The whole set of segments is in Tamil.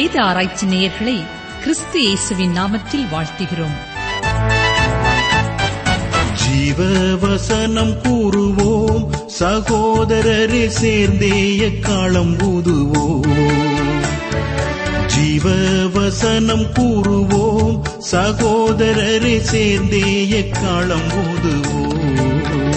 வேத ஆராய்ச்சி நேயர்களை கிறிஸ்து இயேசுவின் நாமத்தில் வாழ்த்துகிறோம் ஜீவ வசனம் கூறுவோம் சகோதரரே சேர்ந்தே எக்காலம் ஊதுவோம் ஜீவ வசனம் கூறுவோம் சகோதரரே சேர்ந்தே எக்காலம் ஊதுவோம்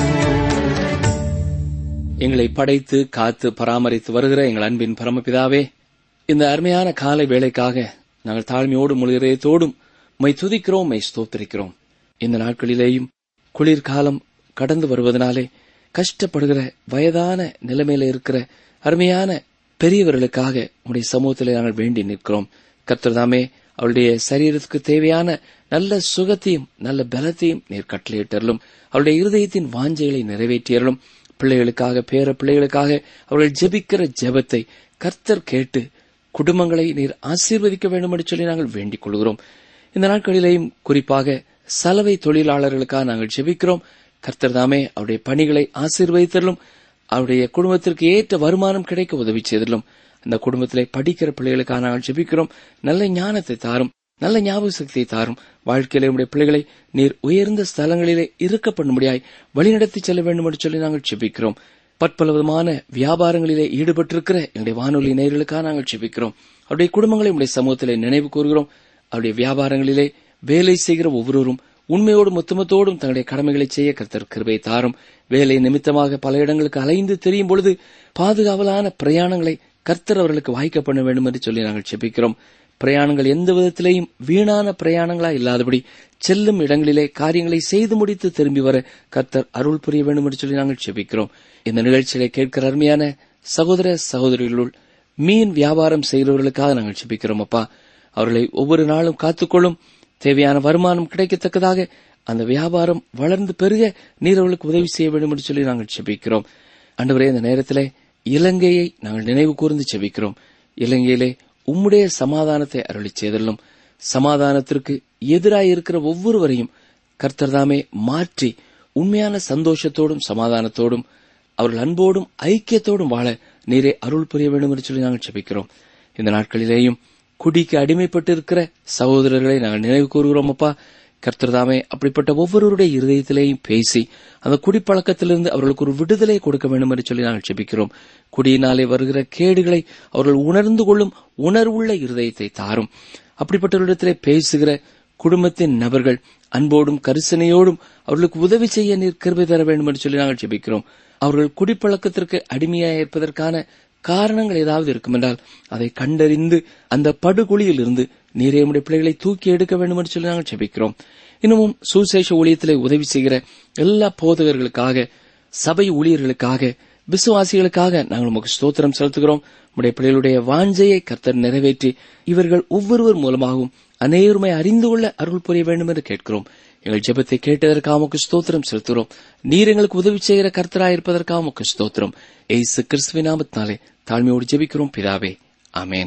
எங்களை படைத்து காத்து பராமரித்து வருகிற எங்கள் அன்பின் பரமபிதாவே இந்த அருமையான காலை வேளைக்காக நாங்கள் தாழ்மையோடும் முழுகிறதோடும் மை துதிக்கிறோம் மை ஸ்தோத்திரிக்கிறோம் இந்த நாட்களிலேயும் குளிர்காலம் கடந்து வருவதனாலே கஷ்டப்படுகிற வயதான நிலைமையில இருக்கிற அருமையான பெரியவர்களுக்காக உடைய சமூகத்திலே நாங்கள் வேண்டி நிற்கிறோம் கர்த்தர்தாமே அவளுடைய சரீரத்துக்கு தேவையான நல்ல சுகத்தையும் நல்ல பலத்தையும் நீர் கட்டளையிட்டரலும் அவளுடைய இருதயத்தின் வாஞ்சைகளை நிறைவேற்றியறலும் பிள்ளைகளுக்காக பேர பிள்ளைகளுக்காக அவர்கள் ஜெபிக்கிற ஜெபத்தை கர்த்தர் கேட்டு குடும்பங்களை நீர் ஆசீர்வதிக்க வேண்டும் என்று சொல்லி நாங்கள் வேண்டிக் கொள்கிறோம் இந்த நாட்களிலேயும் குறிப்பாக சலவை தொழிலாளர்களுக்காக நாங்கள் ஜெபிக்கிறோம் கர்த்தர் தாமே அவருடைய பணிகளை ஆசீர்வதித்தலும் அவருடைய குடும்பத்திற்கு ஏற்ற வருமானம் கிடைக்க உதவி செய்தலும் அந்த குடும்பத்திலே படிக்கிற பிள்ளைகளுக்காக நாங்கள் ஜெபிக்கிறோம் நல்ல ஞானத்தை தாரும் நல்ல ஞாபக சக்தியை தாரும் வாழ்க்கையிலே உடைய பிள்ளைகளை நீர் உயர்ந்த ஸ்தலங்களிலே இருக்க பண்ணும்படியாய் வழிநடத்தி செல்ல வேண்டும் என்று சொல்லி நாங்கள் ஜெபிக்கிறோம் பற்பல விதமான வியாபாரங்களிலே ஈடுபட்டிருக்கிற எங்களுடைய வானொலி நேயர்களுக்காக நாங்கள் ஜெபிக்கிறோம் அவருடைய குடும்பங்களை உடைய சமூகத்திலே நினைவு கூறுகிறோம் அவருடைய வியாபாரங்களிலே வேலை செய்கிற ஒவ்வொருவரும் உண்மையோடும் உத்தமத்தோடும் தங்களுடைய கடமைகளை செய்ய கர்த்தர் கிருபை தாரும் வேலை நிமித்தமாக பல இடங்களுக்கு அலைந்து தெரியும் பொழுது பாதுகாவலான பிரயாணங்களை கர்த்தர் அவர்களுக்கு வாய்க்க பண்ண வேண்டும் என்று சொல்லி நாங்கள் ஜெபிக்கிறோம் பிரயாணங்கள் எந்த விதத்திலேயும் வீணான பிரயாணங்களா இல்லாதபடி செல்லும் இடங்களிலே காரியங்களை செய்து முடித்து திரும்பி வர கர்த்தர் அருள் புரிய வேண்டும் என்று சொல்லி நாங்கள் ஜெபிக்கிறோம் இந்த நிகழ்ச்சியிலே கேட்கிற அருமையான சகோதர சகோதரிகளுள் மீன் வியாபாரம் செய்கிறவர்களுக்காக நாங்கள் ஜெபிக்கிறோம் அப்பா அவர்களை ஒவ்வொரு நாளும் காத்துக்கொள்ளும் தேவையான வருமானம் கிடைக்கத்தக்கதாக அந்த வியாபாரம் வளர்ந்து பெருக நீர் அவர்களுக்கு உதவி செய்ய வேண்டும் என்று சொல்லி நாங்கள் ஜெபிக்கிறோம் அன்றுவரே இந்த நேரத்திலே இலங்கையை நாங்கள் நினைவு கூர்ந்து ஜெபிக்கிறோம் இலங்கையிலே உம்முடைய சமாதானத்தை அருளி செய்தலும் சமாதானத்திற்கு எதிராய் இருக்கிற ஒவ்வொருவரையும் கர்த்தர்தாமே மாற்றி உண்மையான சந்தோஷத்தோடும் சமாதானத்தோடும் அவர்கள் அன்போடும் ஐக்கியத்தோடும் வாழ நீரே அருள் புரிய வேண்டும் என்று சொல்லி நாங்கள் ஜெபிக்கிறோம் இந்த நாட்களிலேயும் குடிக்கு அடிமைப்பட்டு இருக்கிற சகோதரர்களை நாங்கள் நினைவு கூறுகிறோம் அப்பா கர்த்தர்தாமே அப்படிப்பட்ட ஒவ்வொருவருடைய இருதயத்திலேயும் பேசி அந்த குடிப்பழக்கத்திலிருந்து அவர்களுக்கு ஒரு விடுதலை கொடுக்க வேண்டும் என்று சொல்லி நாங்கள் ஜெபிக்கிறோம் குடியினாலே வருகிற கேடுகளை அவர்கள் உணர்ந்து கொள்ளும் உணர்வுள்ள இருதயத்தை தாரும் அப்படிப்பட்டவர்களிடத்திலே பேசுகிற குடும்பத்தின் நபர்கள் அன்போடும் கரிசனையோடும் அவர்களுக்கு உதவி செய்ய நீர் கிருபை தர வேண்டும் என்று சொல்லி நாங்கள் ஜெபிக்கிறோம் அவர்கள் குடிப்பழக்கத்திற்கு அடிமையாக இருப்பதற்கான காரணங்கள் ஏதாவது இருக்குமென்றால் அதை கண்டறிந்து அந்த படுகொலியில் இருந்து நீரே உடைய பிள்ளைகளை தூக்கி எடுக்க வேண்டும் என்று சொல்லி நாங்கள் ஜெபிக்கிறோம் இன்னமும் சுசேஷ ஊழியத்திலே உதவி செய்கிற எல்லா போதகர்களுக்காக சபை ஊழியர்களுக்காக விசுவாசிகளுக்காக நாங்கள் உமக்கு ஸ்தோத்திரம் செலுத்துகிறோம் உடைய பிள்ளைகளுடைய வாஞ்சையை கர்த்தர் நிறைவேற்றி இவர்கள் ஒவ்வொருவர் மூலமாகவும் அநேருமை அறிந்து கொள்ள அருள் புரிய வேண்டும் என்று கேட்கிறோம் எங்கள் ஜெபத்தை கேட்டதற்காக உமக்கு ஸ்தோத்திரம் செலுத்துகிறோம் நீர் எங்களுக்கு உதவி செய்கிற கர்த்தராயிருப்பதற்காக உமக்கு ஸ்தோத்திரம் ஏசு கிறிஸ்துவின் நாமத்தினாலே தாழ்மையோடு ஜெபிக்கிறோம் பிதாவே ஆமேன்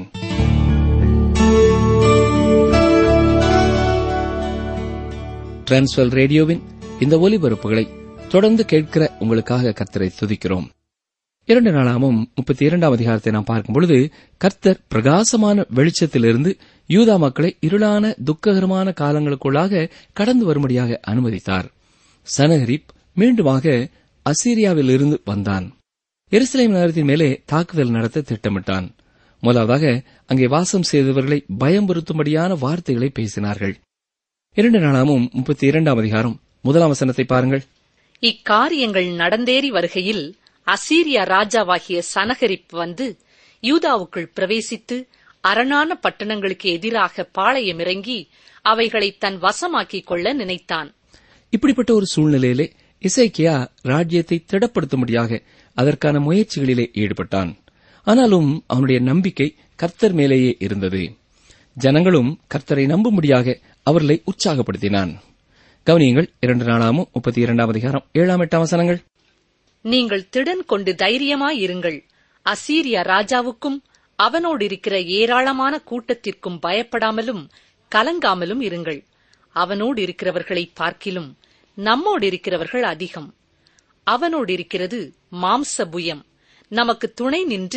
டிரான்ஸ்வல் ரேடியோவின் இந்த ஒலிபரப்புகளை தொடர்ந்து கேட்கிற உங்களுக்காக கர்த்தரை துதிக்கிறோம் இரண்டு நாளாமும் முப்பத்தி இரண்டாம் அதிகாரத்தை நாம் பார்க்கும் பொழுது கர்த்தர் பிரகாசமான வெளிச்சத்திலிருந்து யூதா மக்களை இருளான துக்ககரமான காலங்களுக்குள்ளாக கடந்து வரும்படியாக அனுமதித்தார் சனகரிப் மீண்டுமாக அசீரியாவிலிருந்து வந்தான் எருசலேம் நகரத்தின் மேலே தாக்குதல் நடத்த திட்டமிட்டான் முதலாவதாக அங்கே வாசம் செய்தவர்களை பயம்புறுத்தும்படியான வார்த்தைகளை பேசினார்கள் இரண்டு நாளாமும் முப்பத்தி இரண்டாம் அதிகாரம் முதலாம் வசனத்தை பாருங்கள் இக்காரியங்கள் நடந்தேறி வருகையில் அசீரியா ராஜாவாகிய சனகரிப் வந்து யூதாவுக்குள் பிரவேசித்து அரணான பட்டணங்களுக்கு எதிராக பாளையம் இறங்கி அவைகளை தன் வசமாக்கிக் கொள்ள நினைத்தான் இப்படிப்பட்ட ஒரு சூழ்நிலையிலே இசைக்கியா ராஜ்யத்தை திடப்படுத்தும்படியாக அதற்கான முயற்சிகளிலே ஈடுபட்டான் ஆனாலும் அவனுடைய நம்பிக்கை கர்த்தர் மேலேயே இருந்தது ஜனங்களும் கர்த்தரை நம்பும்படியாக அவர்களை உற்சாகப்படுத்தினான் கவனியங்கள் இரண்டு நாளாமும் முப்பத்தி இரண்டாம் அதிகாரம் ஏழாம் எட்டாம் வசனங்கள் நீங்கள் திடன் கொண்டு தைரியமாயிருங்கள் அசீரியா ராஜாவுக்கும் அவனோடு இருக்கிற ஏராளமான கூட்டத்திற்கும் பயப்படாமலும் கலங்காமலும் இருங்கள் அவனோடு இருக்கிறவர்களை பார்க்கிலும் நம்மோடு இருக்கிறவர்கள் அதிகம் அவனோடு இருக்கிறது மாம்ச புயம் நமக்கு துணை நின்று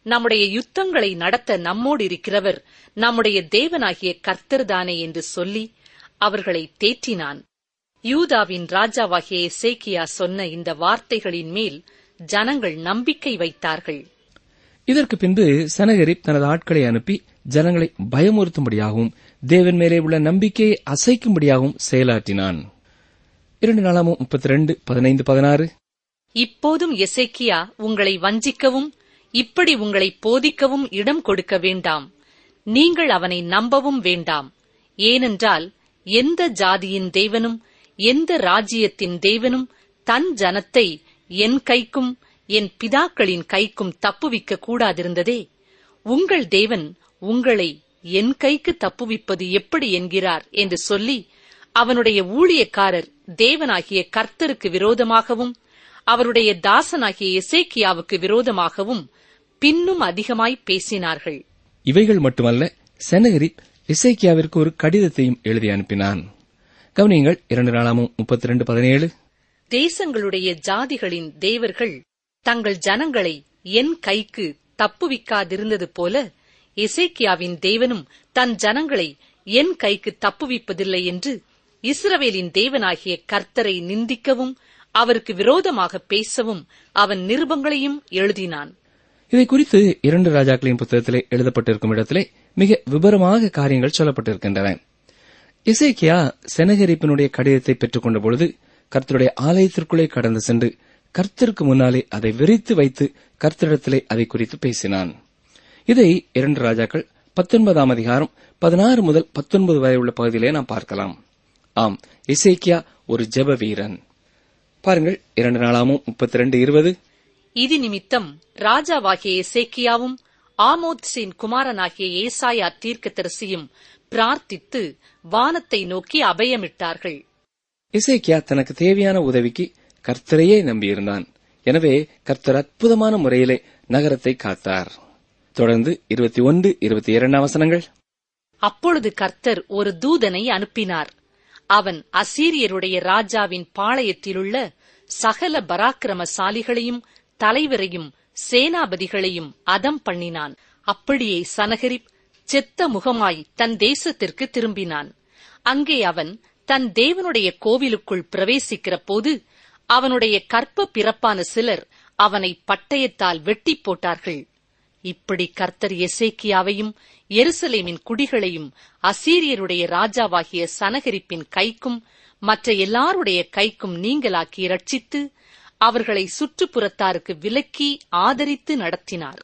நம்முடைய யுத்தங்களை நடத்த நம்மோடு இருக்கிறவர் நம்முடைய தேவனாகிய கர்த்தர்தானே என்று சொல்லி அவர்களை தேற்றினான் யூதாவின் ராஜாவாகிய எசேக்கியா சொன்ன இந்த வார்த்தைகளின் மேல் ஜனங்கள் நம்பிக்கை வைத்தார்கள் இதற்கு பின்பு சனகரிப் தனது ஆட்களை அனுப்பி ஜனங்களை பயமுறுத்தும்படியாகவும் தேவன் மேலே உள்ள நம்பிக்கையை அசைக்கும்படியாகவும் செயலாற்றினான் இரண்டு நாளாமும் முப்பத்தி ரெண்டு பதினைந்து பதினாறு இப்போதும் எசேக்கியா உங்களை வஞ்சிக்கவும் இப்படி உங்களை போதிக்கவும் இடம் கொடுக்க வேண்டாம் நீங்கள் அவனை நம்பவும் வேண்டாம் ஏனென்றால் எந்த ஜாதியின் தேவனும் எந்த ராஜ்யத்தின் தேவனும் தன் ஜனத்தை என் கைக்கும் என் பிதாக்களின் கைக்கும் தப்புவிக்க கூடாதிருந்ததே உங்கள் தேவன் உங்களை என் கைக்கு தப்புவிப்பது எப்படி என்கிறார் என்று சொல்லி அவனுடைய ஊழியக்காரர் தேவனாகிய கர்த்தருக்கு விரோதமாகவும் அவருடைய தாசனாகிய எசேக்கியாவுக்கு விரோதமாகவும் பின்னும் அதிகமாய் பேசினார்கள் இவைகள் மட்டுமல்ல செனகரிப் இசைக்கியாவிற்கு ஒரு கடிதத்தையும் எழுதி அனுப்பினான் கவனியங்கள் இரண்டு நாளாமும் முப்பத்தி ரெண்டு பதினேழு தேசங்களுடைய ஜாதிகளின் தேவர்கள் தங்கள் ஜனங்களை என் கைக்கு தப்புவிக்காதிருந்தது போல எசேக்கியாவின் தேவனும் தன் ஜனங்களை என் கைக்கு தப்புவிப்பதில்லை என்று இஸ்ரவேலின் தேவனாகிய கர்த்தரை நிந்திக்கவும் அவருக்கு விரோதமாக பேசவும் அவன் நிருபங்களையும் எழுதினான் இதை குறித்து இரண்டு ராஜாக்களின் புத்தகத்திலே எழுதப்பட்டிருக்கும் இடத்திலே மிக விபரமாக காரியங்கள் சொல்லப்பட்டிருக்கின்றன இசைக்கியா செனகரிப்பினுடைய கடிதத்தை பெற்றுக்கொண்ட பொழுது கர்த்தருடைய ஆலயத்திற்குள்ளே கடந்து சென்று கர்த்தருக்கு முன்னாலே அதை விரித்து வைத்து கர்த்தரிடத்திலே அதை குறித்து பேசினான் இதை இரண்டு ராஜாக்கள் பத்தொன்பதாம் அதிகாரம் பதினாறு முதல் பத்தொன்பது வரை உள்ள பகுதியிலே நாம் பார்க்கலாம் ஆம் இசைக்கியா ஒரு ஜெப வீரன் பாருங்கள் இரண்டு நாளாமும் முப்பத்தி ரெண்டு இருபது இது நிமித்தம் ராஜாவாகிய எசேக்கியாவும் ஆமோத்சின் குமாரனாகிய ஏசாயா தீர்க்கதரிசியும் பிரார்த்தித்து வானத்தை நோக்கி அபயமிட்டார்கள் இசைக்கியா தனக்கு தேவையான உதவிக்கு கர்த்தரையே நம்பியிருந்தான் எனவே கர்த்தர் அற்புதமான முறையிலே நகரத்தை காத்தார் தொடர்ந்து இருபத்தி ஒன்று இருபத்தி இரண்டாம் வசனங்கள் அப்பொழுது கர்த்தர் ஒரு தூதனை அனுப்பினார் அவன் அசீரியருடைய ராஜாவின் பாளையத்திலுள்ள சகல பராக்கிரமசாலிகளையும் தலைவரையும் சேனாபதிகளையும் அதம் பண்ணினான் அப்படியே சனகரிப் செத்த முகமாய் தன் தேசத்திற்கு திரும்பினான் அங்கே அவன் தன் தேவனுடைய கோவிலுக்குள் பிரவேசிக்கிற போது அவனுடைய கற்ப பிறப்பான சிலர் அவனை பட்டயத்தால் வெட்டி போட்டார்கள் இப்படி கர்த்தர் எசேக்கியாவையும் எருசலேமின் குடிகளையும் அசீரியருடைய ராஜாவாகிய சனகரிப்பின் கைக்கும் மற்ற எல்லாருடைய கைக்கும் நீங்களாக்கி ரட்சித்து அவர்களை சுற்றுப்புறத்தாருக்கு விலக்கி ஆதரித்து நடத்தினார்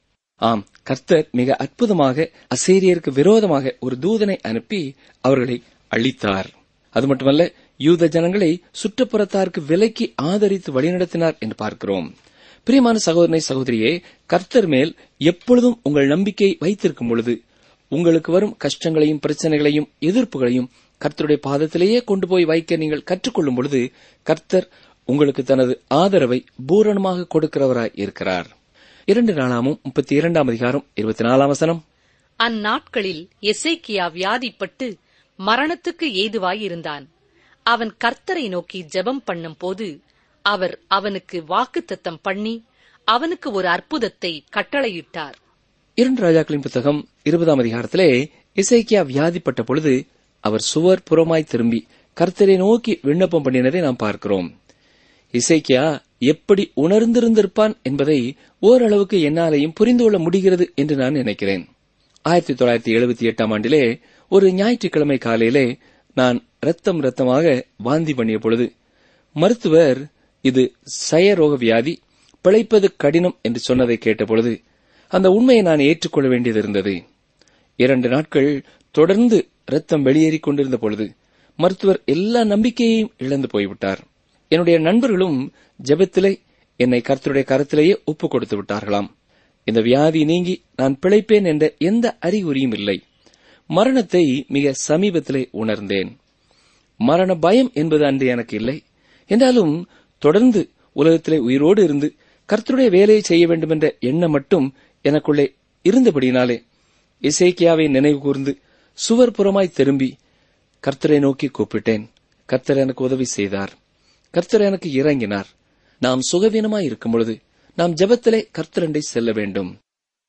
ஆம் கர்த்தர் மிக அற்புதமாக அசேரியருக்கு விரோதமாக ஒரு தூதனை அனுப்பி அவர்களை அழித்தார் அது மட்டுமல்ல யூத ஜனங்களை சுற்றுப்புறத்தாருக்கு விலக்கி ஆதரித்து வழிநடத்தினார் என்று பார்க்கிறோம் பிரியமான சகோதரனை சகோதரியே கர்த்தர் மேல் எப்பொழுதும் உங்கள் நம்பிக்கை வைத்திருக்கும் பொழுது உங்களுக்கு வரும் கஷ்டங்களையும் பிரச்சனைகளையும் எதிர்ப்புகளையும் கர்த்தருடைய பாதத்திலேயே கொண்டு போய் வைக்க நீங்கள் கற்றுக்கொள்ளும் பொழுது கர்த்தர் உங்களுக்கு தனது ஆதரவை பூரணமாக கொடுக்கிறவராய் இருக்கிறார் இரண்டு நாளாமும் முப்பத்தி இரண்டாம் அதிகாரம் இருபத்தி நாலாம் வசனம் அந்நாட்களில் எசேக்கியா வியாதிப்பட்டு மரணத்துக்கு ஏதுவாயிருந்தான் அவன் கர்த்தரை நோக்கி ஜெபம் பண்ணும்போது அவர் அவனுக்கு வாக்குத்தத்தம் பண்ணி அவனுக்கு ஒரு அற்புதத்தை கட்டளையிட்டார் இரண்டு ராஜாக்களின் புத்தகம் இருபதாம் அதிகாரத்திலே இசைக்கியா வியாதிப்பட்ட பொழுது அவர் சுவர் புறமாய் திரும்பி கர்த்தரை நோக்கி விண்ணப்பம் பண்ணினதை நாம் பார்க்கிறோம் இசைக்கியா எப்படி உணர்ந்திருந்திருப்பான் என்பதை ஓரளவுக்கு என்னாலையும் புரிந்து கொள்ள முடிகிறது என்று நான் நினைக்கிறேன் ஆயிரத்தி தொள்ளாயிரத்தி எழுபத்தி எட்டாம் ஆண்டிலே ஒரு ஞாயிற்றுக்கிழமை காலையிலே நான் ரத்தம் ரத்தமாக வாந்தி பண்ணிய பொழுது மருத்துவர் இது சயரோக வியாதி பிழைப்பது கடினம் என்று சொன்னதை கேட்டபொழுது அந்த உண்மையை நான் ஏற்றுக்கொள்ள வேண்டியது இருந்தது இரண்டு நாட்கள் தொடர்ந்து ரத்தம் வெளியேறிக் கொண்டிருந்த பொழுது மருத்துவர் எல்லா நம்பிக்கையையும் இழந்து போய்விட்டார் என்னுடைய நண்பர்களும் ஜெபத்திலே என்னை கர்த்தருடைய கரத்திலேயே ஒப்புக் கொடுத்து விட்டார்களாம் இந்த வியாதி நீங்கி நான் பிழைப்பேன் என்ற எந்த அறிகுறியும் இல்லை மரணத்தை மிக சமீபத்திலே உணர்ந்தேன் மரண பயம் என்பது அன்று எனக்கு இல்லை என்றாலும் தொடர்ந்து உலகத்திலே உயிரோடு இருந்து கர்த்தருடைய வேலையை செய்ய வேண்டும் என்ற எண்ணம் மட்டும் எனக்குள்ளே இருந்தபடியினாலே இசைக்கியாவை நினைவு கூர்ந்து சுவர் புறமாய் திரும்பி கர்த்தரை நோக்கி கூப்பிட்டேன் கர்த்தர் எனக்கு உதவி செய்தார் கர்த்தர் எனக்கு இறங்கினார் நாம் சுகவீனமாய் இருக்கும் பொழுது நாம் ஜெபத்திலே கர்த்தரண்டை செல்ல வேண்டும்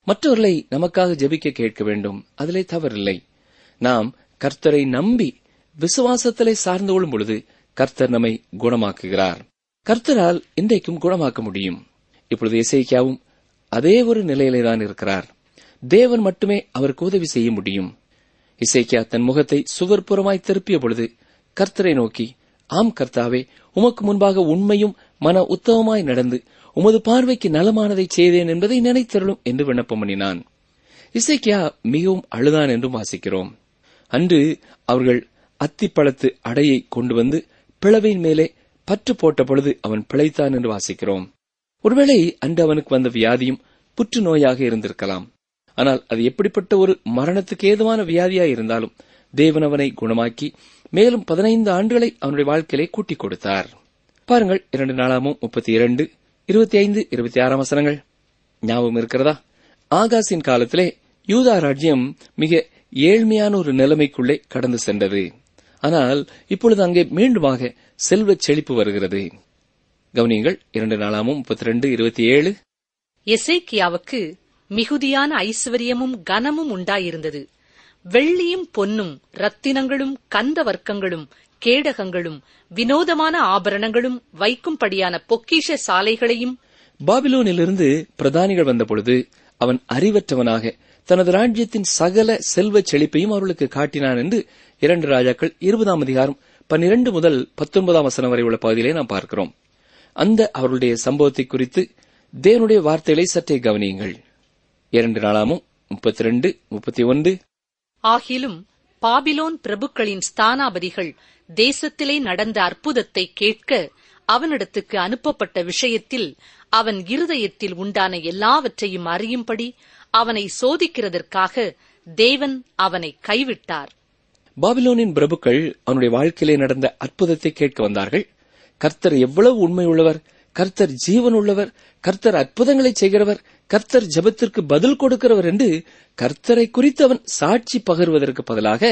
மற்றவர்களை நமக்காக ஜெபிக்க கேட்க வேண்டும் அதிலே தவறில்லை நாம் கர்த்தரை நம்பி விசுவாசத்திலே சார்ந்து கொள்ளும் பொழுது கர்த்தர் நம்மை குணமாக்குகிறார் கர்த்தரால் இன்றைக்கும் குணமாக்க முடியும் இப்பொழுது இசைக்கியாவும் அதே ஒரு நிலையிலே தான் இருக்கிறார் தேவன் மட்டுமே அவருக்கு உதவி செய்ய முடியும் இசைக்கியா தன் முகத்தை சுவர்புறமாய் திருப்பிய பொழுது கர்த்தரை நோக்கி ஆம் கர்த்தாவே உமக்கு முன்பாக உண்மையும் மன உத்தமமாய் நடந்து உமது பார்வைக்கு நலமானதை செய்தேன் என்பதை நினைத்தருளும் என்று விண்ணப்பம் பண்ணினான் இசைக்கியா மிகவும் அழுதான் என்றும் வாசிக்கிறோம் அன்று அவர்கள் அத்திப்பழத்து அடையை கொண்டு வந்து பிளவின் மேலே பற்று போட்ட பொழுது அவன் பிழைத்தான் என்று வாசிக்கிறோம் ஒருவேளை அன்று அவனுக்கு வந்த வியாதியும் புற்றுநோயாக இருந்திருக்கலாம் ஆனால் அது எப்படிப்பட்ட ஒரு மரணத்துக்கு ஏதுவான வியாதியாய் இருந்தாலும் தேவன் அவனை குணமாக்கி மேலும் பதினைந்து ஆண்டுகளை அவனுடைய வாழ்க்கையிலே கூட்டிக் கொடுத்தார் பாருங்கள் இரண்டு நாளாமும் முப்பத்தி இரண்டு இருபத்தி ஐந்து இருபத்தி ஆறாம் வசனங்கள் ஞாபகம் இருக்கிறதா ஆகாசின் காலத்திலே யூதா ராஜ்யம் மிக ஏழ்மையான ஒரு நிலைமைக்குள்ளே கடந்து சென்றது ஆனால் இப்பொழுது அங்கே மீண்டுமாக செல்வச் செழிப்பு வருகிறது கவனியங்கள் இரண்டு நாளாமும் முப்பத்தி ரெண்டு இருபத்தி ஏழு எசேக்கியாவுக்கு மிகுதியான ஐஸ்வர்யமும் கனமும் உண்டாயிருந்தது வெள்ளியும் பொன்னும் ரத்தினங்களும் கந்த வர்க்கங்களும் கேடகங்களும் வினோதமான ஆபரணங்களும் வைக்கும்படியான பொக்கிஷ சாலைகளையும் பாபிலோனிலிருந்து பிரதானிகள் வந்தபொழுது அவன் அறிவற்றவனாக தனது ராஜ்யத்தின் சகல செல்வச் செழிப்பையும் அவர்களுக்கு காட்டினான் என்று இரண்டு ராஜாக்கள் இருபதாம் அதிகாரம் பன்னிரண்டு முதல் பத்தொன்பதாம் வசனம் வரை உள்ள பகுதியிலே நாம் பார்க்கிறோம் அந்த அவர்களுடைய சம்பவத்தை குறித்து தேவனுடைய வார்த்தைகளை சற்றே கவனியுங்கள் இரண்டு நாளாமும் முப்பத்தி ரெண்டு முப்பத்தி ஒன்று ஆகிலும் பாபிலோன் பிரபுக்களின் ஸ்தானாபதிகள் தேசத்திலே நடந்த அற்புதத்தை கேட்க அவனிடத்துக்கு அனுப்பப்பட்ட விஷயத்தில் அவன் இருதயத்தில் உண்டான எல்லாவற்றையும் அறியும்படி அவனை சோதிக்கிறதற்காக தேவன் அவனை கைவிட்டார் பாபிலோனின் பிரபுக்கள் அவனுடைய வாழ்க்கையிலே நடந்த அற்புதத்தை கேட்க வந்தார்கள் கர்த்தர் எவ்வளவு உண்மை உள்ளவர் கர்த்தர் ஜீவன் உள்ளவர் கர்த்தர் அற்புதங்களை செய்கிறவர் கர்த்தர் ஜெபத்திற்கு பதில் கொடுக்கிறவர் என்று கர்த்தரை குறித்து அவன் சாட்சி பகர்வதற்கு பதிலாக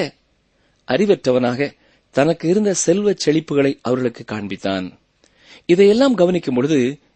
அறிவற்றவனாக தனக்கு இருந்த செல்வச் செழிப்புகளை அவர்களுக்கு காண்பித்தான் இதையெல்லாம் கவனிக்கும் பொழுது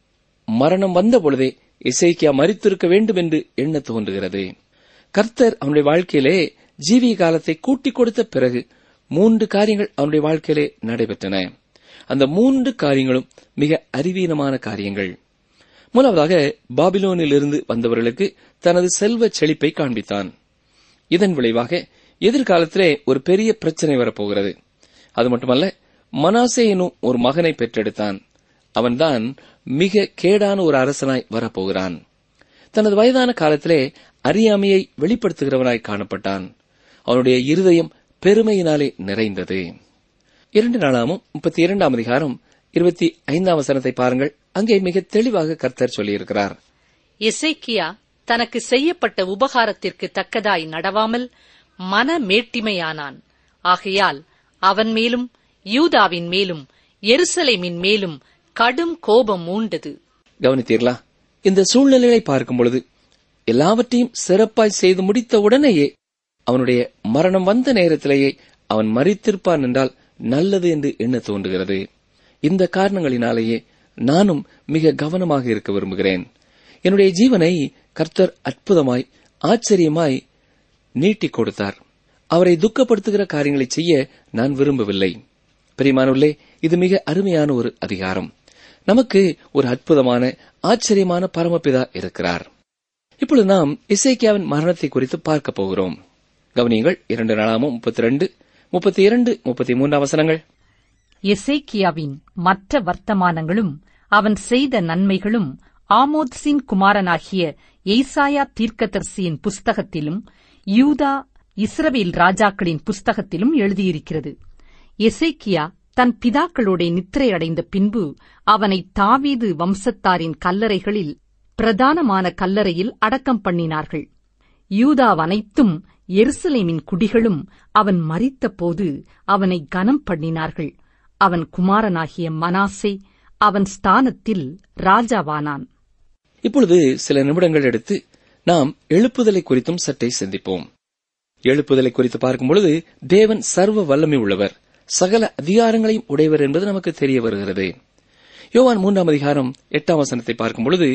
மரணம் வந்த பொழுதே இசைக்கியா மறித்திருக்க வேண்டும் என்று எண்ண தோன்றுகிறது கர்த்தர் அவனுடைய வாழ்க்கையிலே ஜீவிய காலத்தை கூட்டிக் கொடுத்த பிறகு மூன்று காரியங்கள் அவனுடைய வாழ்க்கையிலே நடைபெற்றன அந்த மூன்று காரியங்களும் மிக அறிவீனமான காரியங்கள் முதலாவதாக பாபிலோனிலிருந்து வந்தவர்களுக்கு தனது செல்வ செழிப்பை காண்பித்தான் இதன் விளைவாக எதிர்காலத்திலே ஒரு பெரிய பிரச்சனை வரப்போகிறது அது மட்டுமல்ல மனாசே எனும் ஒரு மகனை பெற்றெடுத்தான் அவன்தான் மிக கேடான ஒரு அரசனாய் வரப்போகிறான் தனது வயதான காலத்திலே அறியாமையை வெளிப்படுத்துகிறவனாய் காணப்பட்டான் அவனுடைய இருதயம் பெருமையினாலே நிறைந்தது இரண்டு நாளாமும் முப்பத்தி இரண்டாம் அதிகாரம் இருபத்தி ஐந்தாம் வசனத்தை பாருங்கள் அங்கே மிக தெளிவாக கர்த்தர் சொல்லியிருக்கிறார் எசேக்கியா தனக்கு செய்யப்பட்ட உபகாரத்திற்கு தக்கதாய் நடவாமல் மன மேட்டிமையானான் ஆகையால் அவன் மேலும் யூதாவின் மேலும் எருசலேமின் மேலும் கடும் கோபம் மூண்டது கவனித்தீர்களா இந்த சூழ்நிலையை பார்க்கும் பொழுது எல்லாவற்றையும் சிறப்பாய் செய்து முடித்த உடனேயே அவனுடைய மரணம் வந்த நேரத்திலேயே அவன் மறித்திருப்பான் என்றால் நல்லது என்று எண்ண தோன்றுகிறது இந்த காரணங்களினாலேயே நானும் மிக கவனமாக இருக்க விரும்புகிறேன் என்னுடைய ஜீவனை கர்த்தர் அற்புதமாய் ஆச்சரியமாய் நீட்டிக் கொடுத்தார் அவரை துக்கப்படுத்துகிற காரியங்களை செய்ய நான் விரும்பவில்லை பிரிமானுள்ளே இது மிக அருமையான ஒரு அதிகாரம் நமக்கு ஒரு அற்புதமான ஆச்சரியமான பரமபிதா இருக்கிறார் இப்பொழுது நாம் இசைக்கியாவின் மரணத்தை குறித்து பார்க்க போகிறோம் கவனியங்கள் இரண்டு நாளாமும் முப்பத்தி ரெண்டு முப்பத்தி இரண்டு முப்பத்தி மூன்றாம் வசனங்கள் எசேக்கியாவின் மற்ற வர்த்தமானங்களும் அவன் செய்த நன்மைகளும் ஆமோத்சின் குமாரனாகிய ஏசாயா தீர்க்கதரிசியின் புஸ்தகத்திலும் யூதா இஸ்ரவேல் ராஜாக்களின் புஸ்தகத்திலும் எழுதியிருக்கிறது எசேக்கியா தன் பிதாக்களோட நித்திரையடைந்த பின்பு அவனை தாவீது வம்சத்தாரின் கல்லறைகளில் பிரதானமான கல்லறையில் அடக்கம் பண்ணினார்கள் யூதாவனைத்தும் எருசலேமின் குடிகளும் அவன் மரித்தபோது அவனை கனம் பண்ணினார்கள் அவன் குமாரனாகிய மனாசே அவன் ஸ்தானத்தில் ராஜாவானான் இப்பொழுது சில நிமிடங்கள் எடுத்து நாம் எழுப்புதலை குறித்தும் சற்றே சிந்திப்போம் எழுப்புதலை குறித்து பார்க்கும் பொழுது தேவன் சர்வ வல்லமை உள்ளவர் சகல அதிகாரங்களையும் உடையவர் என்பது நமக்கு தெரிய வருகிறது யோவான் மூன்றாம் அதிகாரம் எட்டாம் வசனத்தை பார்க்கும் பொழுது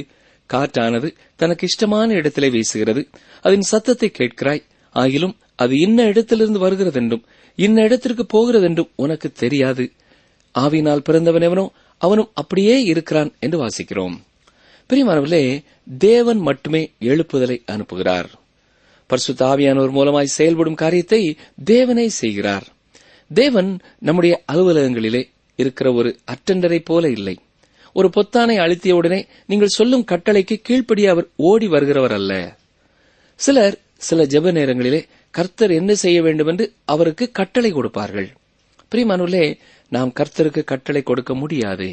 காற்றானது தனக்கு இஷ்டமான இடத்திலே வீசுகிறது அதன் சத்தத்தை கேட்கிறாய் ஆகிலும் அது இன்ன இடத்திலிருந்து வருகிறதென்றும் இன்ன இடத்திற்கு போகிறதென்றும் உனக்கு தெரியாது ஆவினால் பிறந்தவன் எவனோ அவனும் அப்படியே இருக்கிறான் என்று வாசிக்கிறோம் பிரியமானவர்களே தேவன் மட்டுமே எழுப்புதலை அனுப்புகிறார் பரிசுத்த ஆவியானவர் மூலமாய் செயல்படும் காரியத்தை தேவனே செய்கிறார் தேவன் நம்முடைய அலுவலகங்களிலே இருக்கிற ஒரு அட்டண்டரை போல இல்லை ஒரு பொத்தானை அழுத்திய உடனே நீங்கள் சொல்லும் கட்டளைக்கு கீழ்ப்படி அவர் ஓடி வருகிறவர் அல்ல சிலர் சில ஜெப நேரங்களிலே கர்த்தர் என்ன செய்ய வேண்டும் என்று அவருக்கு கட்டளை கொடுப்பார்கள் பிரியமானுள்ளே நாம் கர்த்தருக்கு கட்டளை கொடுக்க முடியாது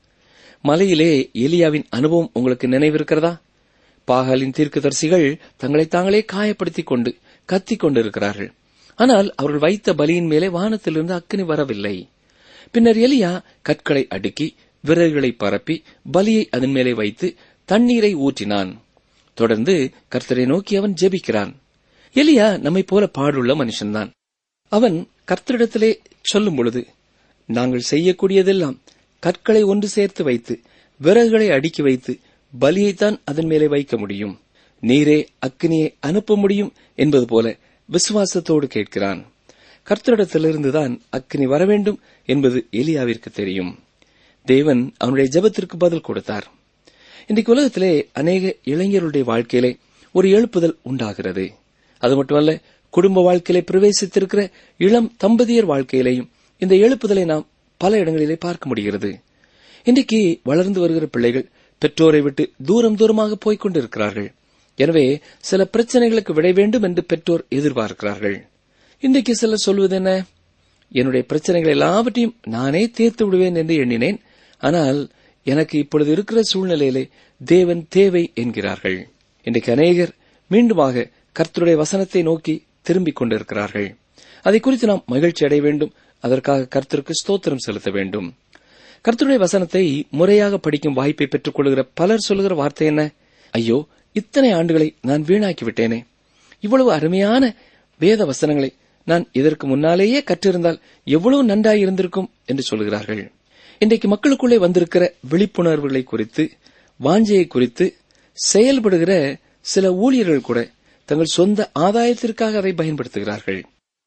மலையிலே எலியாவின் அனுபவம் உங்களுக்கு நினைவிருக்கிறதா பாகாலின் தீர்க்கதரிசிகள் தங்களை தாங்களே காயப்படுத்திக் கொண்டு கத்திக் கொண்டிருக்கிறார்கள் ஆனால் அவர்கள் வைத்த பலியின் மேலே வானத்திலிருந்து அக்கினி வரவில்லை பின்னர் எலியா கற்களை அடுக்கி விறகுகளை பரப்பி பலியை அதன் மேலே வைத்து தண்ணீரை ஊற்றினான் தொடர்ந்து கர்த்தரை நோக்கி அவன் ஜெபிக்கிறான் எலியா நம்மை போல பாடுள்ள மனுஷன்தான் அவன் கர்த்தரிடத்திலே சொல்லும் பொழுது நாங்கள் செய்யக்கூடியதெல்லாம் கற்களை ஒன்று சேர்த்து வைத்து விறகுகளை அடுக்கி வைத்து பலியைத்தான் அதன் மேலே வைக்க முடியும் நீரே அக்கினியை அனுப்ப முடியும் என்பது போல விசுவாசத்தோடு கேட்கிறான் கர்த்தரிடத்திலிருந்துதான் அக்கினி வர வேண்டும் என்பது எலியாவிற்கு தெரியும் தேவன் அவனுடைய ஜெபத்திற்கு பதில் கொடுத்தார் இன்றைக்கு உலகத்திலே அநேக இளைஞருடைய வாழ்க்கையிலே ஒரு எழுப்புதல் உண்டாகிறது அது மட்டுமல்ல குடும்ப வாழ்க்கையிலே பிரவேசித்திருக்கிற இளம் தம்பதியர் வாழ்க்கையிலேயும் இந்த எழுப்புதலை நாம் பல இடங்களிலே பார்க்க முடிகிறது இன்றைக்கு வளர்ந்து வருகிற பிள்ளைகள் பெற்றோரை விட்டு தூரம் தூரமாக போய்க் கொண்டிருக்கிறார்கள் எனவே சில பிரச்சனைகளுக்கு விடை வேண்டும் என்று பெற்றோர் எதிர்பார்க்கிறார்கள் இன்றைக்கு சிலர் சொல்வது என்ன என்னுடைய பிரச்சனைகள் எல்லாவற்றையும் நானே தீர்த்து விடுவேன் என்று எண்ணினேன் ஆனால் எனக்கு இப்பொழுது இருக்கிற சூழ்நிலையிலே தேவன் தேவை என்கிறார்கள் இன்றைக்கு அநேகர் மீண்டுமாக கர்த்தருடைய வசனத்தை நோக்கி திரும்பிக் கொண்டிருக்கிறார்கள் அதை குறித்து நாம் மகிழ்ச்சி அடைய வேண்டும் அதற்காக கர்த்தருக்கு ஸ்தோத்திரம் செலுத்த வேண்டும் கர்த்தருடைய வசனத்தை முறையாக படிக்கும் வாய்ப்பை பெற்றுக் கொள்கிற பலர் சொல்லுகிற வார்த்தை என்ன ஐயோ இத்தனை ஆண்டுகளை நான் வீணாக்கி விட்டேனே இவ்வளவு அருமையான வேத வசனங்களை நான் இதற்கு முன்னாலேயே கற்றிருந்தால் எவ்வளவு நன்றாய் இருந்திருக்கும் என்று சொல்கிறார்கள் இன்றைக்கு மக்களுக்குள்ளே வந்திருக்கிற விழிப்புணர்வுகளை குறித்து வாஞ்சையை குறித்து செயல்படுகிற சில ஊழியர்கள் கூட தங்கள் சொந்த ஆதாயத்திற்காக அதை பயன்படுத்துகிறார்கள்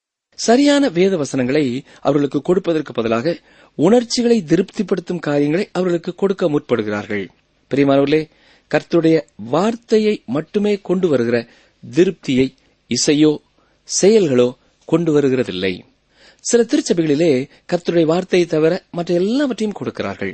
சரியான வேத வசனங்களை அவர்களுக்கு கொடுப்பதற்கு பதிலாக உணர்ச்சிகளை திருப்திப்படுத்தும் காரியங்களை அவர்களுக்கு கொடுக்க முற்படுகிறார்கள் பெரியமானவர்களே கர்த்தருடைய வார்த்தையை மட்டுமே கொண்டு வருகிற திருப்தியை இசையோ செயல்களோ கொண்டு வருகிறதில்லை சில திருச்சபைகளிலே கர்த்தருடைய வார்த்தையை தவிர மற்ற எல்லாவற்றையும் கொடுக்கிறார்கள்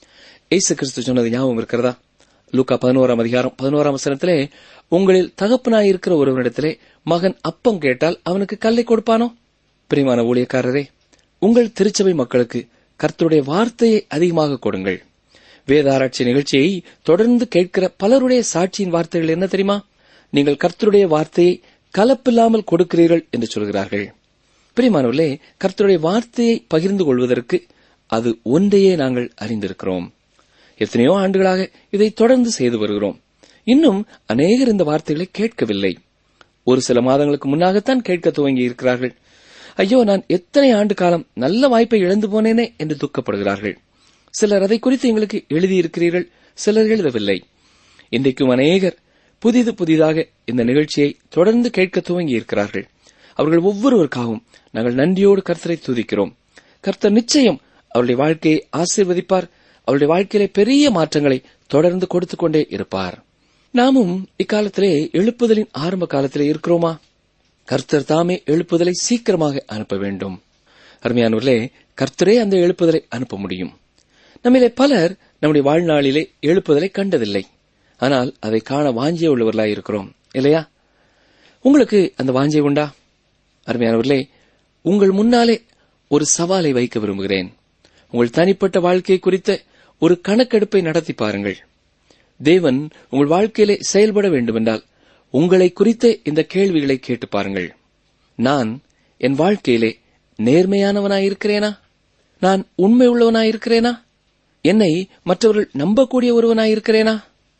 ஏசு கிறிஸ்து சொன்னது ஞாபகம் இருக்கிறதா லூக்கா பதினோராம் அதிகாரம் பதினோராம் வசனத்திலே உங்களில் தகப்பனாயிருக்கிற ஒருவனிடத்திலே மகன் அப்பம் கேட்டால் அவனுக்கு கல்லை கொடுப்பானோ பிரியமான ஊழியக்காரரே உங்கள் திருச்சபை மக்களுக்கு கர்த்தருடைய வார்த்தையை அதிகமாக கொடுங்கள் வேதாராய்ச்சி நிகழ்ச்சியை தொடர்ந்து கேட்கிற பலருடைய சாட்சியின் வார்த்தைகள் என்ன தெரியுமா நீங்கள் கர்த்தருடைய வார்த்தையை கலப்பில்லாமல் கொடுக்கிறீர்கள் என்று சொல்கிறார்கள் பிரியமானவர்களே கர்த்தருடைய வார்த்தையை பகிர்ந்து கொள்வதற்கு அது ஒன்றையே நாங்கள் அறிந்திருக்கிறோம் எத்தனையோ ஆண்டுகளாக இதை தொடர்ந்து செய்து வருகிறோம் இன்னும் அநேகர் இந்த வார்த்தைகளை கேட்கவில்லை ஒரு சில மாதங்களுக்கு முன்னாகத்தான் கேட்க துவங்கி இருக்கிறார்கள் ஐயோ நான் எத்தனை ஆண்டு காலம் நல்ல வாய்ப்பை இழந்து போனேனே என்று துக்கப்படுகிறார்கள் சிலர் அதை குறித்து எங்களுக்கு எழுதியிருக்கிறீர்கள் சிலர் எழுதவில்லை இன்றைக்கும் அநேகர் புதிது புதிதாக இந்த நிகழ்ச்சியை தொடர்ந்து கேட்க துவங்கி இருக்கிறார்கள் அவர்கள் ஒவ்வொருவருக்காகவும் நாங்கள் நன்றியோடு கர்த்தரை துதிக்கிறோம் கர்த்தர் நிச்சயம் அவருடைய வாழ்க்கையை ஆசீர்வதிப்பார் அவருடைய வாழ்க்கையிலே பெரிய மாற்றங்களை தொடர்ந்து கொடுத்துக் கொண்டே இருப்பார் நாமும் இக்காலத்திலே எழுப்புதலின் ஆரம்ப காலத்திலே இருக்கிறோமா கர்த்தர் தாமே எழுப்புதலை சீக்கிரமாக அனுப்ப வேண்டும் அருமையானவர்களே கர்த்தரே அந்த எழுப்புதலை அனுப்ப முடியும் நம்மிலே பலர் நம்முடைய வாழ்நாளிலே எழுப்புதலை கண்டதில்லை ஆனால் அதை காண வாஞ்சிய உள்ளவர்களாய் இருக்கிறோம் இல்லையா உங்களுக்கு அந்த வாஞ்சை உண்டா அருமையானவர்களே உங்கள் முன்னாலே ஒரு சவாலை வைக்க விரும்புகிறேன் உங்கள் தனிப்பட்ட வாழ்க்கை குறித்த ஒரு கணக்கெடுப்பை நடத்தி பாருங்கள் தேவன் உங்கள் வாழ்க்கையிலே செயல்பட வேண்டுமென்றால் உங்களை குறித்த இந்த கேள்விகளை கேட்டு பாருங்கள் நான் என் வாழ்க்கையிலே நேர்மையானவனாயிருக்கிறேனா நான் உண்மை உள்ளவனாயிருக்கிறேனா என்னை மற்றவர்கள் நம்பக்கூடிய ஒருவனாயிருக்கிறேனா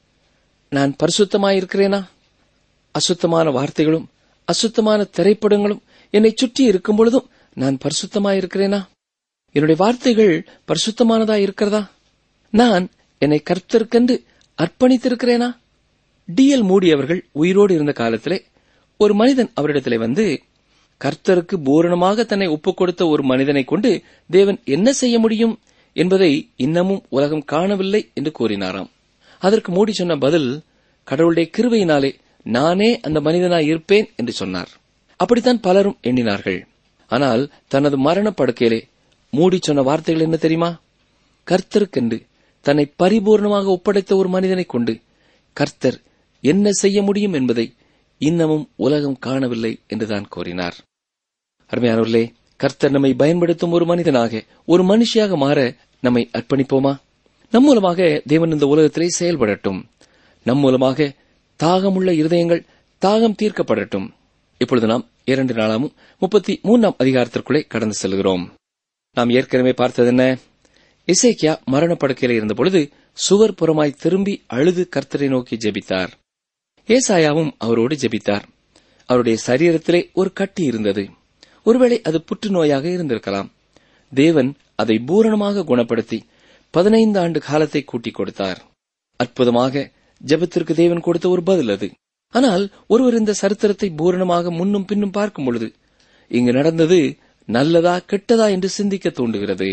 நான் பரிசுத்தமாயிருக்கிறேனா அசுத்தமான வார்த்தைகளும் அசுத்தமான திரைப்படங்களும் என்னை சுற்றி இருக்கும் பொழுதும் நான் பரிசுத்தமாயிருக்கிறேனா என்னுடைய வார்த்தைகள் பரிசுத்தமானதா இருக்கிறதா நான் என்னை கர்த்தருக்கென்று அர்ப்பணித்திருக்கிறேனா டி எல் மூடி அவர்கள் உயிரோடு இருந்த காலத்திலே ஒரு மனிதன் அவரிடத்திலே வந்து கர்த்தருக்கு பூரணமாக தன்னை ஒப்புக் கொடுத்த ஒரு மனிதனை கொண்டு தேவன் என்ன செய்ய முடியும் என்பதை இன்னமும் உலகம் காணவில்லை என்று கூறினாராம் அதற்கு மூடி சொன்ன பதில் கடவுளுடைய கிருபையினாலே நானே அந்த மனிதனாய் இருப்பேன் என்று சொன்னார் அப்படித்தான் பலரும் எண்ணினார்கள் ஆனால் தனது மரண படுக்கையிலே மூடி சொன்ன வார்த்தைகள் என்ன தெரியுமா கர்த்தருக்கென்று தன்னை பரிபூர்ணமாக ஒப்படைத்த ஒரு மனிதனை கொண்டு கர்த்தர் என்ன செய்ய முடியும் என்பதை இன்னமும் உலகம் காணவில்லை என்றுதான் கூறினார் அருமையானவர்களே கர்த்தர் நம்மை பயன்படுத்தும் ஒரு மனிதனாக ஒரு மனுஷியாக மாற நம்மை அர்ப்பணிப்போமா நம் மூலமாக தேவன் இந்த உலகத்திலே செயல்படட்டும் நம் மூலமாக தாகமுள்ள இருதயங்கள் தாகம் தீர்க்கப்படட்டும் இப்பொழுது நாம் இரண்டு நாளாமும் முப்பத்தி மூன்றாம் அதிகாரத்திற்குள்ளே கடந்து செல்கிறோம் நாம் ஏற்கனவே பார்த்தது என்ன இசைக்கியா மரணப்படுக்கையில் இருந்தபொழுது சுவர் புறமாய் திரும்பி அழுது கர்த்தரை நோக்கி ஜெபித்தார் ஏசாயாவும் அவரோடு ஜெபித்தார் அவருடைய சரீரத்திலே ஒரு கட்டி இருந்தது ஒருவேளை அது புற்றுநோயாக இருந்திருக்கலாம் தேவன் அதை பூரணமாக குணப்படுத்தி பதினைந்து ஆண்டு காலத்தை கூட்டிக் கொடுத்தார் அற்புதமாக ஜெபத்திற்கு தேவன் கொடுத்த ஒரு பதில் அது ஆனால் ஒருவர் இந்த சரித்திரத்தை பூரணமாக முன்னும் பின்னும் பார்க்கும் பொழுது இங்கு நடந்தது நல்லதா கெட்டதா என்று சிந்திக்க தூண்டுகிறது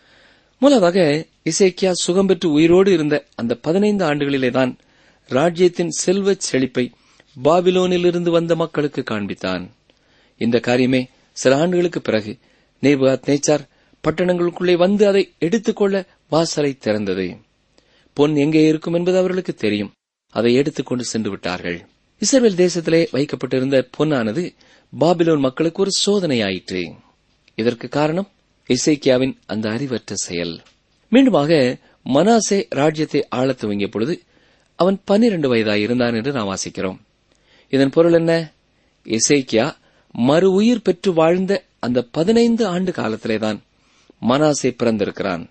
மூலமாக இசைக்கியா சுகம் பெற்று உயிரோடு இருந்த அந்த பதினைந்து ஆண்டுகளிலேதான் ராஜ்யத்தின் செல்வச் செழிப்பை பாபிலோனிலிருந்து வந்த மக்களுக்கு காண்பித்தான் இந்த காரியமே சில ஆண்டுகளுக்கு பிறகு நேபுகாத் நேச்சார் பட்டணங்களுக்குள்ளே வந்து அதை எடுத்துக்கொள்ள வாசலை திறந்தது பொன் எங்கே இருக்கும் என்பது அவர்களுக்கு தெரியும் அதை எடுத்துக்கொண்டு சென்று விட்டார்கள் இஸ்ரேல் தேசத்திலே வைக்கப்பட்டிருந்த பொன்னானது பாபிலோன் மக்களுக்கு ஒரு சோதனையாயிற்று இதற்கு காரணம் இசைக்கியாவின் அந்த அறிவற்ற செயல் மீண்டுமாக மனாசே ராஜ்யத்தை ஆளத் துவங்கிய பொழுது அவன் பன்னிரண்டு வயதாய் இருந்தான் என்று நாம் வாசிக்கிறோம் இதன் பொருள் என்ன இசைக்கியா மறு உயிர் பெற்று வாழ்ந்த அந்த பதினைந்து ஆண்டு காலத்திலேதான் மனாசே பிறந்திருக்கிறான்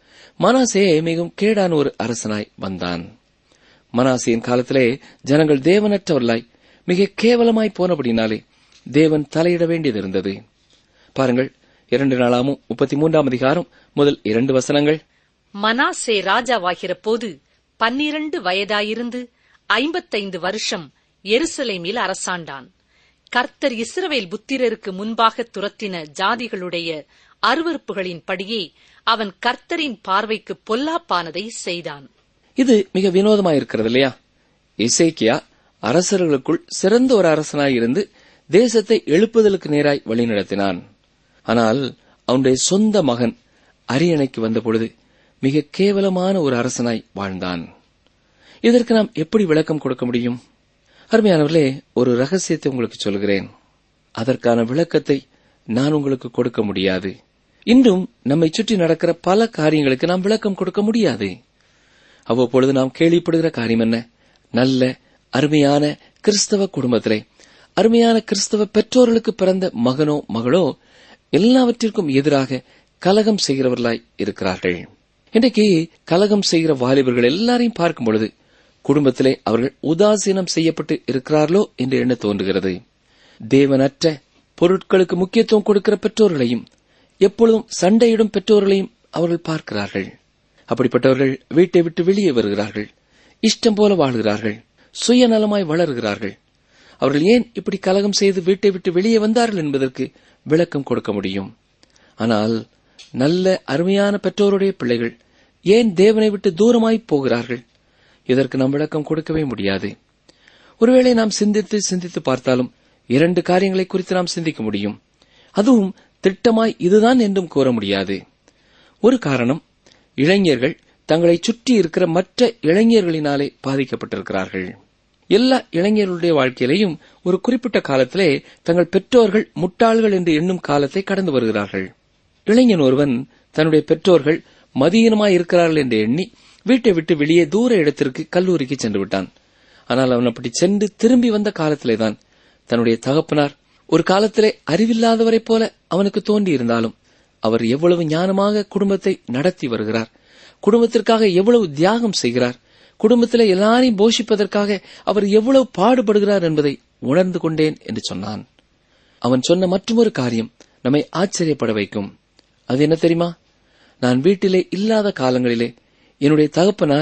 மனாசே மிகவும் கேடான ஒரு அரசனாய் வந்தான் மனாசேயின் காலத்திலே ஜனங்கள் தேவனற்றவர்களாய் மிக கேவலமாய் போனபடினாலே தேவன் தலையிட வேண்டியது இருந்தது பாருங்கள் இரண்டு நாளாமும் முப்பத்தி மூன்றாம் அதிகாரம் முதல் இரண்டு வசனங்கள் மனாசே ராஜாவாகிற போது பன்னிரண்டு வயதாயிருந்து ஐம்பத்தைந்து வருஷம் எருசலேமில் அரசாண்டான் கர்த்தர் இஸ்ரவேல் புத்திரருக்கு முன்பாக துரத்தின ஜாதிகளுடைய அருவறுப்புகளின்படியே அவன் கர்த்தரின் பார்வைக்கு பொல்லாப்பானதை செய்தான் இது மிக வினோதமாயிருக்கிறது இல்லையா இசைக்கியா அரசர்களுக்குள் சிறந்த ஒரு அரசனாய் இருந்து தேசத்தை எழுப்புதலுக்கு நேராய் வழிநடத்தினான் ஆனால் அவனுடைய சொந்த மகன் அரியணைக்கு வந்தபொழுது மிக கேவலமான ஒரு அரசனாய் வாழ்ந்தான் இதற்கு நாம் எப்படி விளக்கம் கொடுக்க முடியும் அருமையானவர்களே ஒரு ரகசியத்தை உங்களுக்கு சொல்கிறேன் அதற்கான விளக்கத்தை நான் உங்களுக்கு கொடுக்க முடியாது இன்றும் நம்மை சுற்றி நடக்கிற பல காரியங்களுக்கு நாம் விளக்கம் கொடுக்க முடியாது அவ்வப்பொழுது நாம் கேள்விப்படுகிற காரியம் என்ன நல்ல அருமையான கிறிஸ்தவ குடும்பத்திலே அருமையான கிறிஸ்தவ பெற்றோர்களுக்கு பிறந்த மகனோ மகளோ எல்லாவற்றிற்கும் எதிராக கலகம் செய்கிறவர்களாய் இருக்கிறார்கள் இன்றைக்கு கலகம் செய்கிற வாலிபர்கள் எல்லாரையும் பார்க்கும் பொழுது குடும்பத்திலே அவர்கள் உதாசீனம் செய்யப்பட்டு இருக்கிறார்களோ என்று எண்ண தோன்றுகிறது தேவனற்ற பொருட்களுக்கு முக்கியத்துவம் கொடுக்கிற பெற்றோர்களையும் எப்பொழுதும் சண்டையிடும் பெற்றோர்களையும் அவர்கள் பார்க்கிறார்கள் அப்படிப்பட்டவர்கள் வீட்டை விட்டு வெளியே வருகிறார்கள் இஷ்டம் போல வாழ்கிறார்கள் சுயநலமாய் வளர்கிறார்கள் அவர்கள் ஏன் இப்படி கலகம் செய்து வீட்டை விட்டு வெளியே வந்தார்கள் என்பதற்கு விளக்கம் கொடுக்க முடியும் ஆனால் நல்ல அருமையான பெற்றோருடைய பிள்ளைகள் ஏன் தேவனை விட்டு தூரமாய் போகிறார்கள் இதற்கு நாம் விளக்கம் கொடுக்கவே முடியாது ஒருவேளை நாம் சிந்தித்து சிந்தித்து பார்த்தாலும் இரண்டு காரியங்களை குறித்து நாம் சிந்திக்க முடியும் அதுவும் திட்டமாய் இதுதான் என்றும் கூற முடியாது ஒரு காரணம் இளைஞர்கள் தங்களை சுற்றி இருக்கிற மற்ற இளைஞர்களினாலே பாதிக்கப்பட்டிருக்கிறார்கள் எல்லா இளைஞர்களுடைய வாழ்க்கையிலேயும் ஒரு குறிப்பிட்ட காலத்திலே தங்கள் பெற்றோர்கள் முட்டாள்கள் என்று எண்ணும் காலத்தை கடந்து வருகிறார்கள் இளைஞன் ஒருவன் தன்னுடைய பெற்றோர்கள் மதியீனமாய் இருக்கிறார்கள் என்று எண்ணி வீட்டை விட்டு வெளியே தூர இடத்திற்கு கல்லூரிக்கு சென்று விட்டான் ஆனால் அவன் அப்படி சென்று திரும்பி வந்த காலத்திலேதான் தன்னுடைய தகப்பனார் ஒரு காலத்திலே அறிவில்லாதவரைப் போல அவனுக்கு தோன்றியிருந்தாலும் அவர் எவ்வளவு ஞானமாக குடும்பத்தை நடத்தி வருகிறார் குடும்பத்திற்காக எவ்வளவு தியாகம் செய்கிறார் குடும்பத்திலே எல்லாரையும் போஷிப்பதற்காக அவர் எவ்வளவு பாடுபடுகிறார் என்பதை உணர்ந்து கொண்டேன் என்று சொன்னான் அவன் சொன்ன மற்றொரு காரியம் நம்மை ஆச்சரியப்பட வைக்கும் அது என்ன தெரியுமா நான் வீட்டிலே இல்லாத காலங்களிலே என்னுடைய தகப்பனார்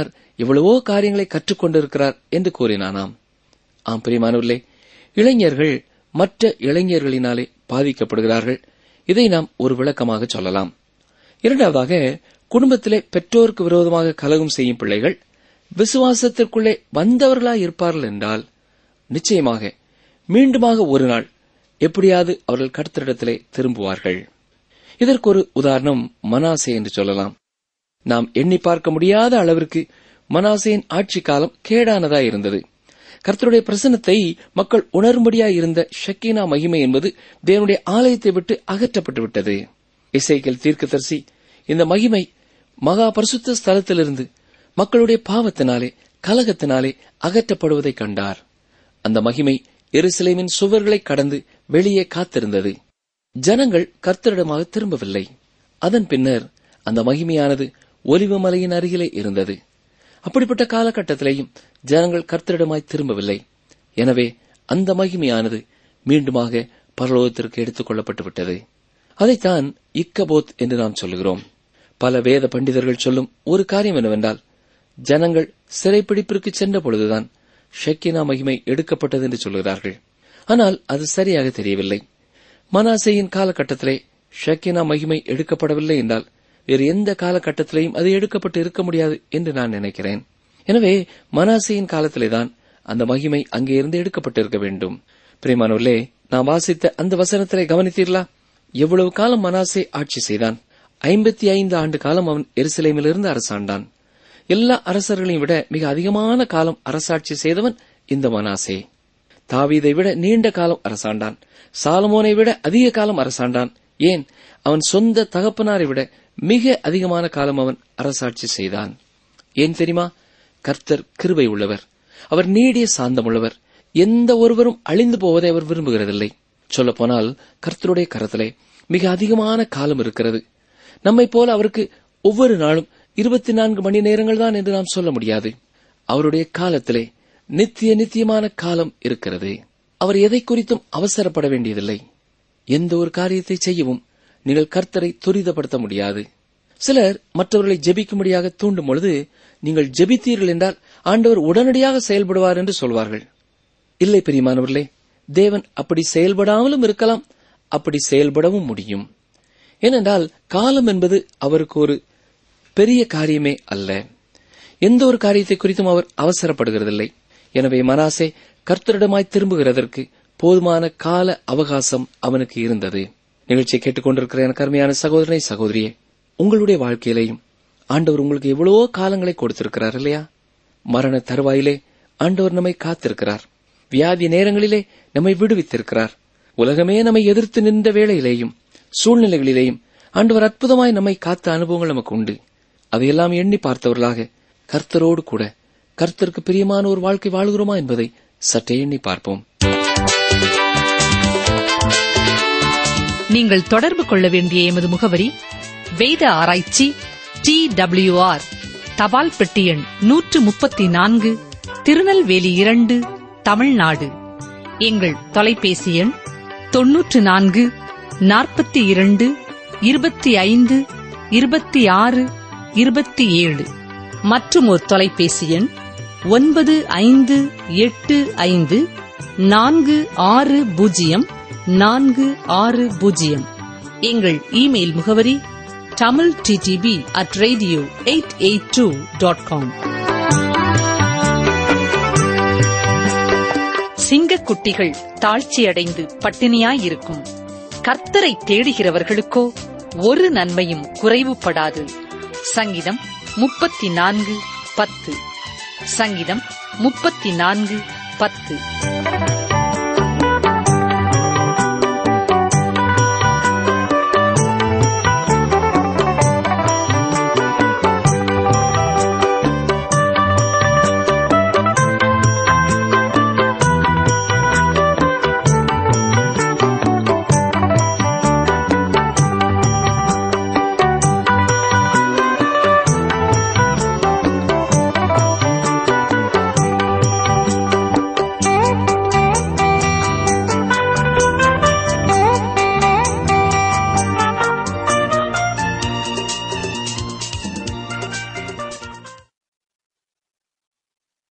எவ்வளவோ காரியங்களை கற்றுக்கொண்டிருக்கிறார் என்று கூறினானாம் ஆம் பிரியமானவர்களே இளைஞர்கள் மற்ற இளைஞர்களினாலே பாதிக்கப்படுகிறார்கள் இதை நாம் ஒரு விளக்கமாக சொல்லலாம் இரண்டாவதாக குடும்பத்திலே பெற்றோருக்கு விரோதமாக கலகம் செய்யும் பிள்ளைகள் விசுவாசத்திற்குள்ளே வந்தவர்களாய் இருப்பார்கள் என்றால் நிச்சயமாக மீண்டுமாக ஒரு நாள் எப்படியாவது அவர்கள் கர்த்தரிடத்திலே திரும்புவார்கள் இதற்கு ஒரு உதாரணம் மனாசே என்று சொல்லலாம் நாம் எண்ணி பார்க்க முடியாத அளவிற்கு மனாசேயின் ஆட்சி காலம் கேடானதாய் இருந்தது கர்த்தருடைய பிரசனத்தை மக்கள் உணரும்படியாய் இருந்த ஷக்கீனா மகிமை என்பது தேவனுடைய ஆலயத்தை விட்டு அகற்றப்பட்டு விட்டது இசைக்கல் தீர்க்கதரிசி இந்த மகிமை மகா பரிசுத்த ஸ்தலத்திலிருந்து மக்களுடைய பாவத்தினாலே கலகத்தினாலே அகற்றப்படுவதை கண்டார் அந்த மகிமை எருசலேமின் சுவர்களை கடந்து வெளியே காத்திருந்தது ஜனங்கள் கர்த்தரிடமாக திரும்பவில்லை அதன் பின்னர் அந்த மகிமையானது ஒலிவ மலையின் அருகிலே இருந்தது அப்படிப்பட்ட காலகட்டத்திலேயும் ஜனங்கள் கர்த்தரிடமாய் திரும்பவில்லை எனவே அந்த மகிமையானது மீண்டுமாக பரலோகத்திற்கு எடுத்துக் கொள்ளப்பட்டு விட்டது அதைத்தான் இக்கபோத் என்று நாம் சொல்லுகிறோம் பல வேத பண்டிதர்கள் சொல்லும் ஒரு காரியம் என்னவென்றால் ஜனங்கள் சிறைப்பிடிப்பிற்கு சென்ற பொழுதுதான் ஷெக்கினா மகிமை எடுக்கப்பட்டது என்று சொல்கிறார்கள் ஆனால் அது சரியாக தெரியவில்லை மனாசேயின் காலகட்டத்திலே ஷக்கினா மகிமை எடுக்கப்படவில்லை என்றால் வேறு எந்த காலகட்டத்திலேயும் அது எடுக்கப்பட்டு இருக்க முடியாது என்று நான் நினைக்கிறேன் எனவே மனாசேயின் காலத்திலேதான் அந்த மகிமை அங்கே இருந்து எடுக்கப்பட்டிருக்க வேண்டும் பிரியமானவர்களே நான் வாசித்த அந்த வசனத்திலே கவனித்தீர்களா எவ்வளவு காலம் மனாசே ஆட்சி செய்தான் ஐம்பத்தி ஐந்து ஆண்டு காலம் அவன் எருசலேமிலிருந்து அரசாண்டான் எல்லா அரசர்களையும் விட மிக அதிகமான காலம் அரசாட்சி செய்தவன் இந்த மனாசே தாவீதை விட நீண்ட காலம் அரசாண்டான் சாலமோனை விட அதிக காலம் அரசாண்டான் ஏன் அவன் சொந்த தகப்பனாரை விட மிக அதிகமான காலம் அவன் அரசாட்சி செய்தான் ஏன் தெரியுமா கர்த்தர் கிருபை உள்ளவர் அவர் நீடிய சாந்தமுள்ளவர் எந்த ஒருவரும் அழிந்து போவதை அவர் விரும்புகிறதில்லை சொல்லப்போனால் கர்த்தருடைய கரத்திலே மிக அதிகமான காலம் இருக்கிறது நம்மை போல அவருக்கு ஒவ்வொரு நாளும் இருபத்தி நான்கு மணி நேரங்கள் தான் என்று நாம் சொல்ல முடியாது அவருடைய காலத்திலே நித்திய நித்தியமான காலம் இருக்கிறது அவர் எதை குறித்தும் அவசரப்பட வேண்டியதில்லை எந்த ஒரு காரியத்தை செய்யவும் நீங்கள் கர்த்தரை துரிதப்படுத்த முடியாது சிலர் மற்றவர்களை ஜெபிக்கும்படியாக தூண்டும் பொழுது நீங்கள் ஜெபித்தீர்கள் என்றால் ஆண்டவர் உடனடியாக செயல்படுவார் என்று சொல்வார்கள் இல்லை பெரியமானவர்களே தேவன் அப்படி செயல்படாமலும் இருக்கலாம் அப்படி செயல்படவும் முடியும் ஏனென்றால் காலம் என்பது அவருக்கு ஒரு பெரிய காரியமே அல்ல எந்த ஒரு காரியத்தை குறித்தும் அவர் அவசரப்படுகிறதில்லை எனவே மனாசே கர்த்தரிடமாய் திரும்புகிறதற்கு போதுமான கால அவகாசம் அவனுக்கு இருந்தது நிகழ்ச்சியை கேட்டுக்கொண்டிருக்கிற எனக்கு அருமையான சகோதரனை சகோதரியே உங்களுடைய வாழ்க்கையிலையும் ஆண்டவர் உங்களுக்கு எவ்வளவோ காலங்களை கொடுத்திருக்கிறார் இல்லையா மரண தருவாயிலே ஆண்டவர் நம்மை காத்திருக்கிறார் வியாதி நேரங்களிலே நம்மை விடுவித்திருக்கிறார் உலகமே நம்மை எதிர்த்து நின்ற வேளையிலேயும் சூழ்நிலைகளிலேயும் ஆண்டவர் அற்புதமாய் நம்மை காத்த அனுபவங்கள் நமக்கு உண்டு அதையெல்லாம் எண்ணி பார்த்தவர்களாக கர்த்தரோடு கூட கர்த்தருக்கு பிரியமான ஒரு வாழ்க்கை வாழ்கிறோமா என்பதை சற்றே எண்ணி பார்ப்போம் நீங்கள் தொடர்பு கொள்ள வேண்டிய எமது முகவரி வேத ஆராய்ச்சி டி ஆர் தபால் பெட்டி எண் நூற்று முப்பத்தி நான்கு திருநெல்வேலி இரண்டு தமிழ்நாடு எங்கள் தொலைபேசி எண் தொன்னூற்று நான்கு நாற்பத்தி இரண்டு இருபத்தி ஐந்து இருபத்தி ஆறு இருபத்தி ஏழு மற்றும் ஒரு தொலைபேசி எண் ஒன்பது ஐந்து எட்டு ஐந்து நான்கு ஆறு பூஜ்ஜியம் நான்கு ஆறு பூஜ்ஜியம் எங்கள் இமெயில் முகவரி தமிழ் டிடிபி at radio eight eight two dot com சிங்கக்குட்டிகள் தாழ்ச்சியடைந்து பட்டினியாயிருக்கும் கர்த்தரை தேடுகிறவர்களுக்கோ ஒரு நன்மையும் குறைவுபடாது சங்கீதம் முப்பத்தி நான்கு பத்து சங்கீதம் முப்பத்தி நான்கு பத்து